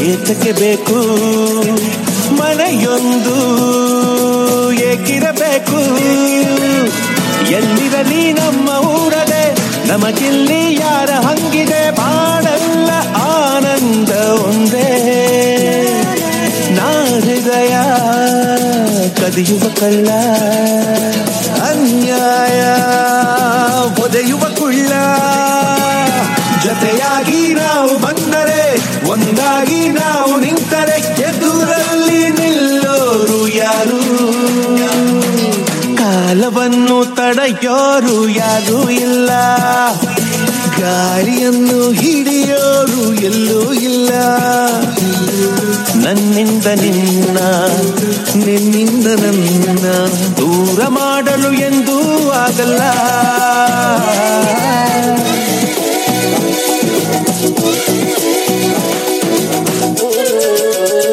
ಏತಕ್ಕೆ ಬೇಕು ಮನೆಯೊಂದು ಏಕಿರಬೇಕು ಎಲ್ಲಿರಲಿ ನಮ್ಮ ಊರದೆ ನಮಗಿಲ್ಲಿ ಯಾರ ಹಂಗಿದೆ ಬಾಳೆಲ್ಲ ಆನಂದ ಒಂದೇ ನಾ ಹೃದಯ ಕದಿಯುವ ಕಳ್ಳ ಅನ್ಯಾಯ ಒದೆಯುವ ಕುಳ್ಳ ಜೊತೆಯಾಗಿ ನಾವು ಬಂದರೆ ಒಂದಾಗಿ ನಾವು ನಿಂತರೆ ಎದುರಲ್ಲಿ ನಿಲ್ಲೋರು ಯಾರು ಕಾಲವನ್ನು ತಡೆಯೋರು ಯಾರೂ ಇಲ್ಲ ಗಾಳಿಯನ್ನು ಹಿಡಿಯೋರು ಎಲ್ಲೂ ಇಲ್ಲ ನನ್ನಿಂದ ನಿನ್ನ ನಿನ್ನಿಂದ ನನ್ನ ದೂರ ಮಾಡಲು ಎಂದೂ ಆಗಲ್ಲ